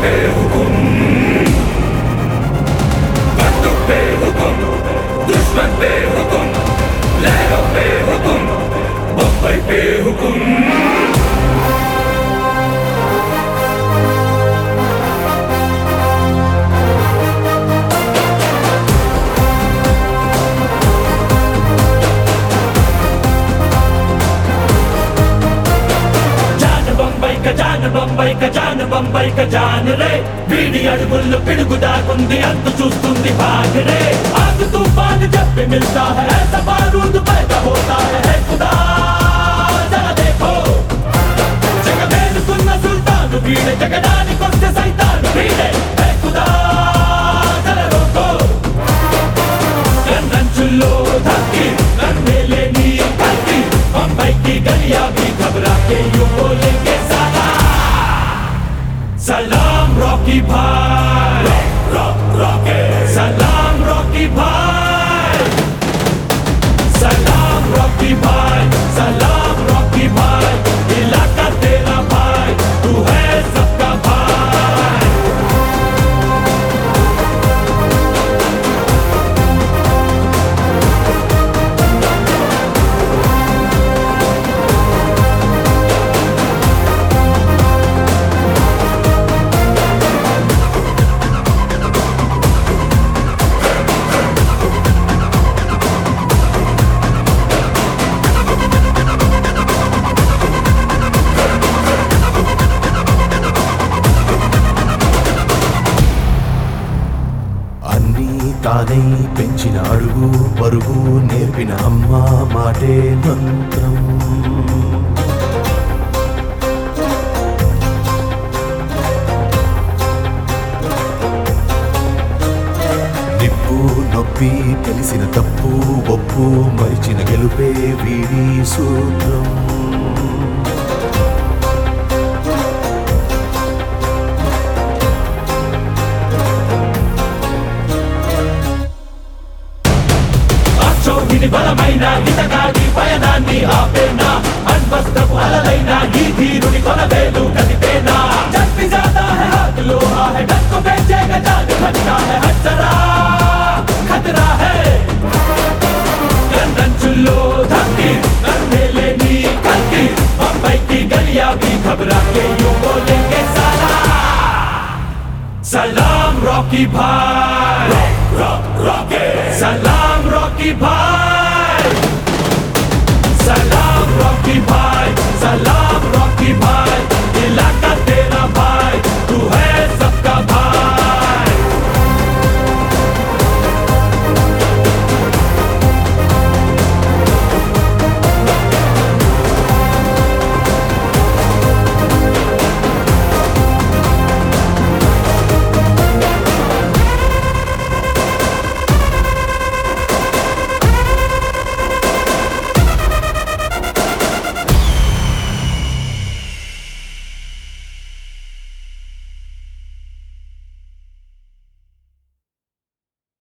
बेहुकुम बंदूक बेहुकुम दुश्मन बेहुकुम लहरों बेहुकुम बम्बई बेहुकुम జాన్ బొంబై కజాన్ బొంబై కజాన్ బొంబై కజాన్ రే వీడి అడుగుల్లో పిడుగు దాకుంది అంతు చూస్తుంది భాగ్ రే ఆగు తూఫాన్ చెప్పి మిల్తా है ऐसा बारूद पैदा होता है है खुदा जरा देखो జగమేలుతున్న సుల్తాను వీడే జగడానికొస్తే సైతాను వీడే హే ఖుదా జర రోకో కన్నంచుల్లో ధక్కి నన్నేలే నీ కల్కి बम्बई की गलियां भी घबरा के यूं बोलेंगे साला सलाम रॉकी भाई रॉक रॉके सलाम रॉकी भाई सलाम रॉकी भाई सलाम रॉकी भाई इलाका तेरा भाई तू है सबका भाई అన్నీ తానై పెంచిన అడుగు పరుగు నేర్పిన అమ్మ మాటే మంత్రం నిప్పు నొప్పి తెలిసిన తప్పు ఒప్పు మరిచిన గెలుపే వీడి సూత్రం అశోకిని బలమైన ఇతగాడి పయనాన్ని ఆపేనా అన్వస్త్రపు అలలైన ఈ ధీరుని కొనవేలు కదిపేనా చప్పి జాతా है हाथ लोहा है डर को बेचेगा जान खतरा है हजरा खतरा है కన్నంచుల్లో ధక్కి నన్నేలే నీ కల్కి बम्बई की गलियां भी घबरा के यूं बोलेंगे साला सलाम रॉकी भाई रॉक रॉके सलाम रॉकी भाई सलाम रॉकी भाई सलाम रॉकी भाई